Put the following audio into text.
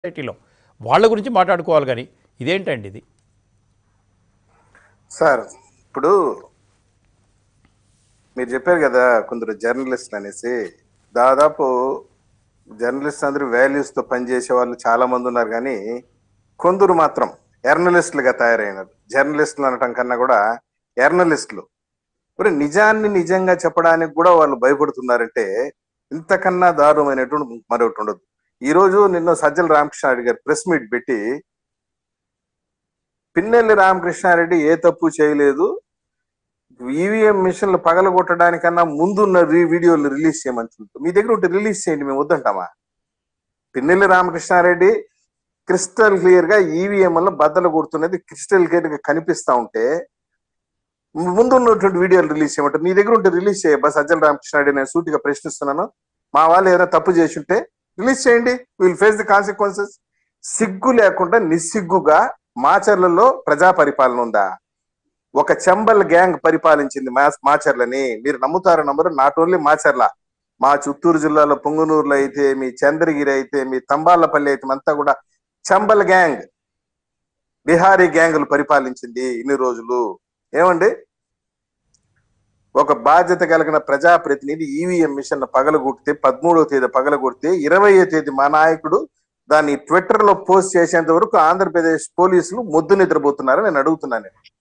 సొసైటీలో వాళ్ళ గురించి మాట్లాడుకోవాలి కానీ ఇదేంటండి ఇది సార్ ఇప్పుడు మీరు చెప్పారు కదా కొందరు జర్నలిస్టులు అనేసి దాదాపు జర్నలిస్ట్ అందరూ values తో పనిచేసే వాళ్ళు చాలా మంది ఉన్నారు కానీ కొందరు మాత్రం ఎర్నలిస్టులుగా తయారైనారు జర్నలిస్టులు అనటం కన్నా కూడా ఎర్నలిస్టులు మరి నిజాన్ని నిజంగా చెప్పడానికి కూడా వాళ్ళు భయపడుతున్నారంటే ఇంతకన్నా దారుణమైనటువంటి మరొకటి ఉండదు ఈ రోజు నిన్న సజ్జల రామకృష్ణారెడ్డి గారు ప్రెస్ మీట్ పెట్టి పిన్నెల్లి రామకృష్ణారెడ్డి ఏ తప్పు చేయలేదు ఈవీఎం మిషన్లు పగలగొట్టడానికన్నా ముందున్న రీ- వీడియోలు రిలీజ్ చేయమంటుంది మీ దగ్గర ఉంటే రిలీజ్ చేయండి మేము వద్దంటామా పిన్నెల్లి రామకృష్ణారెడ్డి క్రిస్టల్ క్లియర్ గా ఈవీఎంలను బద్దలు కొడుతున్నది క్రిస్టల్ క్లియర్ గా కనిపిస్తా ఉంటే ముందు ఉన్నటువంటి వీడియోలు రిలీజ్ చేయమంటారు నీ దగ్గర ఉంటే రిలీజ్ చేయ బస్ సజ్జల రామకృష్ణారెడ్డి నేను సూటిగా ప్రశ్నిస్తున్నాను మా వాళ్ళు ఏదైనా తప్పు చేసి ఉంటే రిలీజ్ చేయండి విల్ ఫేస్ ది కాన్సిక్వెన్సెస్ సిగ్గు లేకుండా నిస్సిగ్గుగా మాచర్లలో ప్రజా పరిపాలన ఉందా ఒక చెంబల్ గ్యాంగ్ పరిపాలించింది మా మాచర్లని మీరు నమ్ముతారు నమ్మరు నాట్ ఓన్లీ మాచర్ల మా చిత్తూరు జిల్లాలో పొంగునూరులో అయితే మీ చంద్రగిరి అయితే మీ తంబాలపల్లి అయితే అంతా కూడా చంబల్ గ్యాంగ్ బిహారీ గ్యాంగులు పరిపాలించింది ఇన్ని రోజులు ఏమండి ఒక బాధ్యత కలిగిన ప్రజాప్రతినిధి ఈవీఎం మిషన్ పగలగొడితే పదమూడవ తేదీ పగలగొడితే ఇరవయో తేదీ మా నాయకుడు దాన్ని ట్విట్టర్ లో పోస్ట్ చేసేంత వరకు ఆంధ్రప్రదేశ్ పోలీసులు ముద్దు నిద్రపోతున్నారని నేను అడుగుతున్నాను